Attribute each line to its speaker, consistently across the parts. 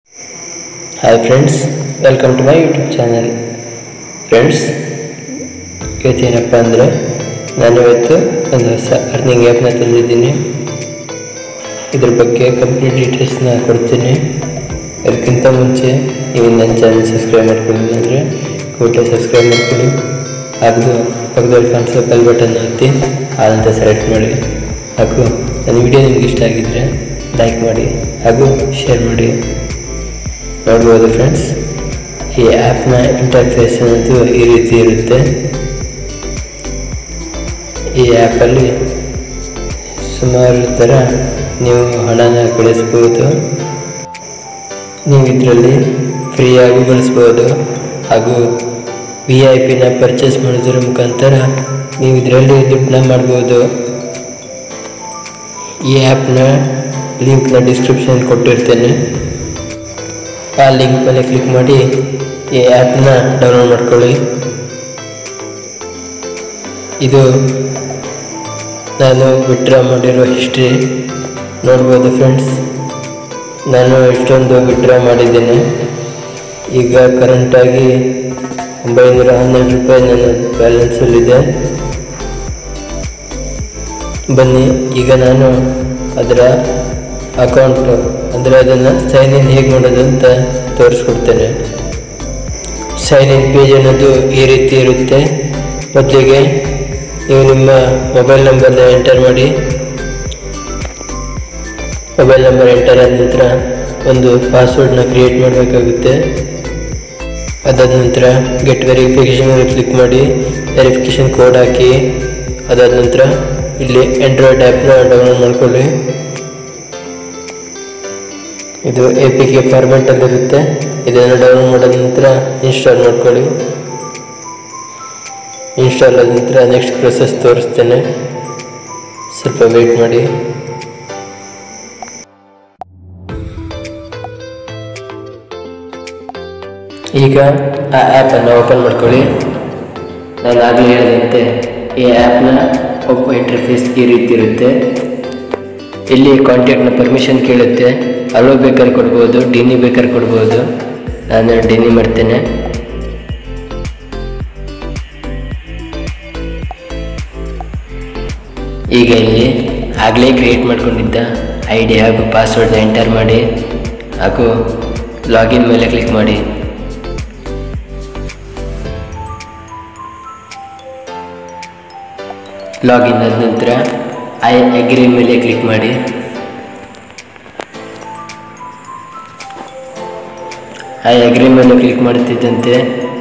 Speaker 1: hi friends welcome to my YouTube channel friends ಇವತ್ತೇನಪ್ಪ ಅಂದರೆ ನಾನಿವತ್ತು ಒಂದು ಹೊಸ ಅರ್ನಿಂಗ್ ಆ್ಯಪ್ನ ತಂದಿದ್ದೀನಿ ಇದ್ರ ಬಗ್ಗೆ ಕಂಪ್ಲೀಟ್ ಡೀಟೇಲ್ಸ್ನ ಕೊಡ್ತೀನಿ ಅದಕ್ಕಿಂತ ಮುಂಚೆ ನೀವು ನನ್ನ ಚಾನಲ್ ಸಬ್ಸ್ಕ್ರೈಬ್ ಮಾಡ್ಕೊಳ್ಳಿಲ್ಲ ಅಂದರೆ ಕೂಡಲೇ ಸಬ್ಸ್ಕ್ರೈಬ್ ಮಾಡ್ಕೊಳ್ಳಿ ಹಾಗೂ ಪಕ್ಕದಲ್ಲಿ ಕಾಣಿಸೋ ಬೆಲ್ ಬಟನ್ ಒತ್ತಿ ಆಲ್ ಅಂತ ಸೆಲೆಕ್ಟ್ ಮಾಡಿ ಹಾಗೂ ನನ್ನ ವಿಡಿಯೋ ನಿಮ್ಗೆ ಇಷ್ಟ ಆಗಿದ್ದರೆ ಲೈಕ್ ಮಾಡಿ ಹಾಗೂ ಶೇರ್ ಮಾಡಿ ನೋಡ್ಬೋದು ಫ್ರೆಂಡ್ಸ್ ಈ ಆ್ಯಪ್ನ ಇಂಟರ್ಫೇಸ್ ಅನ್ನೋದು ಈ ರೀತಿ ಇರುತ್ತೆ ಈ ಆ್ಯಪಲ್ಲಿ ಸುಮಾರು ಥರ ನೀವು ಹಣನ ಗಳಿಸ್ಬೋದು ನೀವು ಇದರಲ್ಲಿ ಫ್ರೀಯಾಗಿ ಗಳಿಸ್ಬೋದು ಹಾಗೂ ವಿ ಐ ಪಿನ ಪರ್ಚೇಸ್ ಮಾಡೋದ್ರ ಮುಖಾಂತರ ನೀವು ಇದರಲ್ಲಿ ದುಡ್ಡನ್ನ ಮಾಡ್ಬೋದು ಈ ಆ್ಯಪ್ನ ಲಿಂಕ್ನ ಡಿಸ್ಕ್ರಿಪ್ಷನ್ ಕೊಟ್ಟಿರ್ತೇನೆ ಆ ಲಿಂಕ್ ಮೇಲೆ ಕ್ಲಿಕ್ ಮಾಡಿ ಈ ಆ್ಯಪ್ನ ಡೌನ್ಲೋಡ್ ಮಾಡ್ಕೊಳ್ಳಿ ಇದು ನಾನು ವಿಡ್ರಾ ಮಾಡಿರೋ ಹಿಸ್ಟ್ರಿ ನೋಡ್ಬೋದು ಫ್ರೆಂಡ್ಸ್ ನಾನು ಇಷ್ಟೊಂದು ವಿಡ್ರಾ ಮಾಡಿದ್ದೇನೆ ಈಗ ಕರೆಂಟಾಗಿ ಒಂಬೈನೂರ ಹನ್ನೆರಡು ರೂಪಾಯಿ ನನ್ನ ಬ್ಯಾಲೆನ್ಸಲ್ಲಿದೆ ಬನ್ನಿ ಈಗ ನಾನು ಅದರ ಅಕೌಂಟ್ ಅಂದರೆ ಅದನ್ನು ಸೈನ್ ಇನ್ ಹೇಗೆ ಮಾಡೋದು ಅಂತ ತೋರಿಸ್ಕೊಡ್ತೇನೆ ಸೈನ್ ಇನ್ ಪೇಜ್ ಅನ್ನೋದು ಈ ರೀತಿ ಇರುತ್ತೆ ಮೊದಲಿಗೆ ನೀವು ನಿಮ್ಮ ಮೊಬೈಲ್ ನಂಬರ್ನ ಎಂಟರ್ ಮಾಡಿ ಮೊಬೈಲ್ ನಂಬರ್ ಎಂಟರ್ ಆದ ನಂತರ ಒಂದು ಪಾಸ್ವರ್ಡ್ನ ಕ್ರಿಯೇಟ್ ಮಾಡಬೇಕಾಗುತ್ತೆ ಅದಾದ ನಂತರ ಗೆಟ್ ವೆರಿಫಿಕೇಷನ್ ಮೇಲೆ ಕ್ಲಿಕ್ ಮಾಡಿ ವೆರಿಫಿಕೇಷನ್ ಕೋಡ್ ಹಾಕಿ ಅದಾದ ನಂತರ ಇಲ್ಲಿ ಆಂಡ್ರಾಯ್ಡ್ ಆ್ಯಪ್ನ ಡೌನ್ಲೋಡ್ ಮಾಡ್ಕೊಳ್ಳಿ ಇದು ಎ ಪಿ ಕೆ ಫಾರ್ಮೆಟಲ್ಲಿರುತ್ತೆ ಇದನ್ನು ಡೌನ್ಲೋಡ್ ಮಾಡಿದ ನಂತರ ಇನ್ಸ್ಟಾಲ್ ಮಾಡ್ಕೊಳ್ಳಿ ಇನ್ಸ್ಟಾಲ್ ಆದ ನಂತರ ನೆಕ್ಸ್ಟ್ ಪ್ರೊಸೆಸ್ ತೋರಿಸ್ತೇನೆ ಸ್ವಲ್ಪ ವೆಯ್ಟ್ ಮಾಡಿ ಈಗ ಆ ಆ್ಯಪನ್ನು ಓಪನ್ ಮಾಡ್ಕೊಳ್ಳಿ ನಾನು ಆಗಲೇ ಹೇಳಿದಂತೆ ಈ ಆ್ಯಪ್ನ ಒಬ್ಬ ಇಂಟರ್ಫೇಸ್ ಈ ರೀತಿ ಇರುತ್ತೆ ಇಲ್ಲಿ ಕಾಂಟ್ಯಾಕ್ಟ್ನ ಪರ್ಮಿಷನ್ ಕೇಳುತ್ತೆ ಅಲೋ ಬೇಕಾದ್ರೆ ಕೊಡ್ಬೋದು ಡಿನಿ ಬೇಕಾದ್ರೆ ಕೊಡ್ಬೋದು ನಾನು ಡಿನಿ ಮಾಡ್ತೇನೆ ಈಗ ಇಲ್ಲಿ ಆಗಲೇ ಕ್ರಿಯೇಟ್ ಮಾಡ್ಕೊಂಡಿದ್ದ ಐ ಡಿ ಹಾಗೂ ಪಾಸ್ವರ್ಡ್ನ ಎಂಟರ್ ಮಾಡಿ ಹಾಗೂ ಲಾಗಿನ್ ಮೇಲೆ ಕ್ಲಿಕ್ ಮಾಡಿ ಲಾಗಿನ್ ಆದ ನಂತರ ಐ ಅಗ್ರಿ ಮೇಲೆ ಕ್ಲಿಕ್ ಮಾಡಿ ಐ ಅಗ್ರಿ ಮೇಲೆ ಕ್ಲಿಕ್ ಮಾಡ್ತಿದ್ದಂತೆ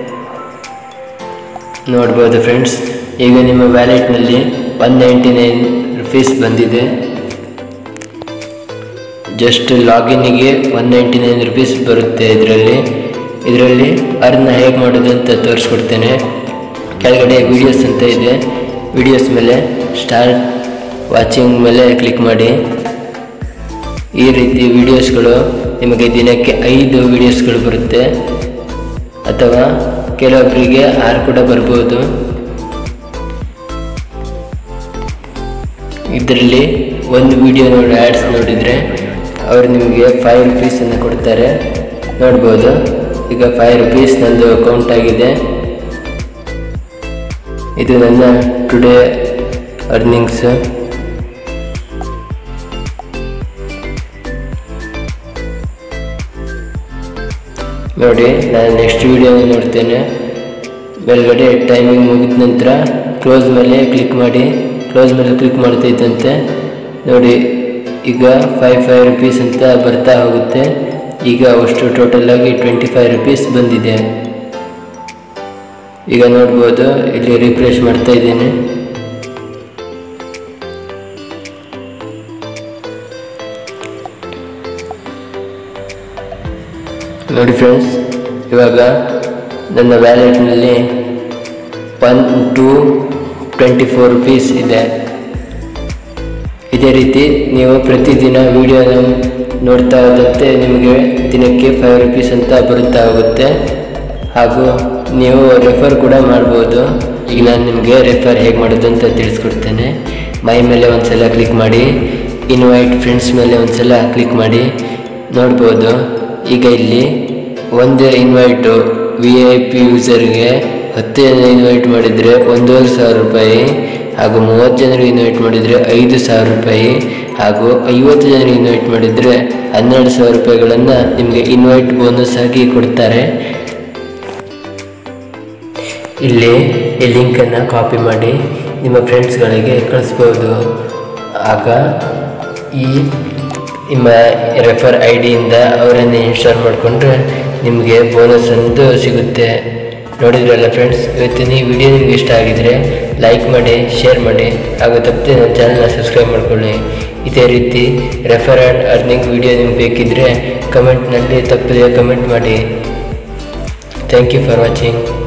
Speaker 1: ನೋಡ್ಬೋದು ಫ್ರೆಂಡ್ಸ್ ಈಗ ನಿಮ್ಮ ವ್ಯಾಲೆಟ್ನಲ್ಲಿ ಒನ್ ನೈಂಟಿ ನೈನ್ ರುಪೀಸ್ ಬಂದಿದೆ ಜಸ್ಟ್ ಲಾಗಿನ್ನಿಗೆ ಒನ್ ನೈಂಟಿ ನೈನ್ ರುಪೀಸ್ ಬರುತ್ತೆ ಇದರಲ್ಲಿ ಇದರಲ್ಲಿ ಅರ್ನ ಹೇಗೆ ಮಾಡೋದು ಅಂತ ತೋರಿಸ್ಕೊಡ್ತೇನೆ ಕೆಳಗಡೆ ವಿಡಿಯೋಸ್ ಅಂತ ಇದೆ ವಿಡಿಯೋಸ್ ಮೇಲೆ ಸ್ಟಾರ್ಟ್ ವಾಚಿಂಗ್ ಮೇಲೆ ಕ್ಲಿಕ್ ಮಾಡಿ ಈ ರೀತಿ ವಿಡಿಯೋಸ್ಗಳು ನಿಮಗೆ ದಿನಕ್ಕೆ ಐದು ವಿಡಿಯೋಸ್ಗಳು ಬರುತ್ತೆ ಅಥವಾ ಕೆಲವೊಬ್ಬರಿಗೆ ಆರು ಕೂಡ ಬರ್ಬೋದು ಇದರಲ್ಲಿ ಒಂದು ವಿಡಿಯೋ ನೋಡಿ ಆ್ಯಡ್ಸ್ ನೋಡಿದರೆ ಅವರು ನಿಮಗೆ ಫೈವ್ ರುಪೀಸನ್ನು ಕೊಡ್ತಾರೆ ನೋಡ್ಬೋದು ಈಗ ಫೈವ್ ರುಪೀಸ್ ನಂದು ಅಕೌಂಟ್ ಆಗಿದೆ ಇದು ನನ್ನ ಟುಡೇ ಅರ್ನಿಂಗ್ಸ್ ನೋಡಿ ನಾನು ನೆಕ್ಸ್ಟ್ ವಿಡಿಯೋನ ನೋಡ್ತೇನೆ ಮೇಲ್ಗಡೆ ಟೈಮಿಂಗ್ ಮುಗಿದ ನಂತರ ಕ್ಲೋಸ್ ಮೇಲೆ ಕ್ಲಿಕ್ ಮಾಡಿ ಕ್ಲೋಸ್ ಮೇಲೆ ಕ್ಲಿಕ್ ಮಾಡ್ತಾ ಇದ್ದಂತೆ ನೋಡಿ ಈಗ ಫೈವ್ ಫೈವ್ ರುಪೀಸ್ ಅಂತ ಬರ್ತಾ ಹೋಗುತ್ತೆ ಈಗ ಅಷ್ಟು ಟೋಟಲ್ ಆಗಿ ಟ್ವೆಂಟಿ ಫೈವ್ ರುಪೀಸ್ ಬಂದಿದೆ ಈಗ ನೋಡ್ಬೋದು ಇಲ್ಲಿ ರಿಫ್ರೆಶ್ ಮಾಡ್ತಾ ಇದ್ದೀನಿ ನೋಡಿ ಫ್ರೆಂಡ್ಸ್ ಇವಾಗ ನನ್ನ ವ್ಯಾಲೆಟ್ನಲ್ಲಿ one two twenty four rupees ಇದೆ ಇದೇ ರೀತಿ ನೀವು ಪ್ರತಿದಿನ ವಿಡಿಯೋನ ನೋಡ್ತಾ ಹೋದಂತೆ ನಿಮಗೆ ದಿನಕ್ಕೆ ಫೈವ್ ರುಪೀಸ್ ಅಂತ ಬರುತ್ತಾ ಹೋಗುತ್ತೆ ಹಾಗೂ ನೀವು ರೆಫರ್ ಕೂಡ ಮಾಡ್ಬೋದು ಈಗ ನಾನು ನಿಮಗೆ ರೆಫರ್ ಹೇಗೆ ಮಾಡೋದು ಅಂತ ತಿಳಿಸ್ಕೊಡ್ತೇನೆ ಮೈ ಮೇಲೆ ಒಂದು ಸಲ ಕ್ಲಿಕ್ ಮಾಡಿ ಇನ್ವೈಟ್ ಫ್ರೆಂಡ್ಸ್ ಮೇಲೆ ಒಂದು ಸಲ ಕ್ಲಿಕ್ ಮಾಡಿ ನೋಡ್ಬೋದು ಈಗ ಇಲ್ಲಿ ಒಂದು ಇನ್ವೈಟು ವಿ ಐ ಪಿ ಯೂಸರ್ಗೆ ಹತ್ತು ಜನ ಇನ್ವೈಟ್ ಮಾಡಿದರೆ ಒಂದೂವರೆ ಸಾವಿರ ರೂಪಾಯಿ ಹಾಗೂ ಮೂವತ್ತು ಜನರಿಗೆ ಇನ್ವೈಟ್ ಮಾಡಿದರೆ ಐದು ಸಾವಿರ ರೂಪಾಯಿ ಹಾಗೂ ಐವತ್ತು ಜನರಿಗೆ ಇನ್ವೈಟ್ ಮಾಡಿದರೆ ಹನ್ನೆರಡು ಸಾವಿರ ರೂಪಾಯಿಗಳನ್ನು ನಿಮಗೆ ಇನ್ವೈಟ್ ಬೋನಸ್ ಆಗಿ ಕೊಡ್ತಾರೆ ಇಲ್ಲಿ ಈ ಲಿಂಕನ್ನು ಕಾಪಿ ಮಾಡಿ ನಿಮ್ಮ ಫ್ರೆಂಡ್ಸ್ಗಳಿಗೆ ಕಳಿಸ್ಬೋದು ಆಗ ಈ ನಿಮ್ಮ ರೆಫರ್ ಐ ಡಿಯಿಂದ ಅವರನ್ನು ಇನ್ಸ್ಟಾಲ್ ಮಾಡಿಕೊಂಡ್ರೆ ನಿಮಗೆ ಬೋನಸ್ ಒಂದು ಸಿಗುತ್ತೆ ನೋಡಿದ್ರಲ್ಲ ಫ್ರೆಂಡ್ಸ್ ಇವತ್ತಿನ ಈ ವಿಡಿಯೋ ನಿಮಗೆ ಇಷ್ಟ ಆಗಿದರೆ ಲೈಕ್ ಮಾಡಿ ಶೇರ್ ಮಾಡಿ ಹಾಗೂ ತಪ್ಪದೆ ನನ್ನ ಚಾನಲ್ನ ಸಬ್ಸ್ಕ್ರೈಬ್ ಮಾಡ್ಕೊಳ್ಳಿ ಇದೇ ರೀತಿ ರೆಫರ್ ಆ್ಯಂಡ್ ಅರ್ನಿಂಗ್ ವಿಡಿಯೋ ನಿಮ್ಗೆ ಬೇಕಿದ್ದರೆ ಕಮೆಂಟ್ನಲ್ಲಿ ತಪ್ಪದೆ ಕಮೆಂಟ್ ಮಾಡಿ ಥ್ಯಾಂಕ್ ಯು ಫಾರ್ ವಾಚಿಂಗ್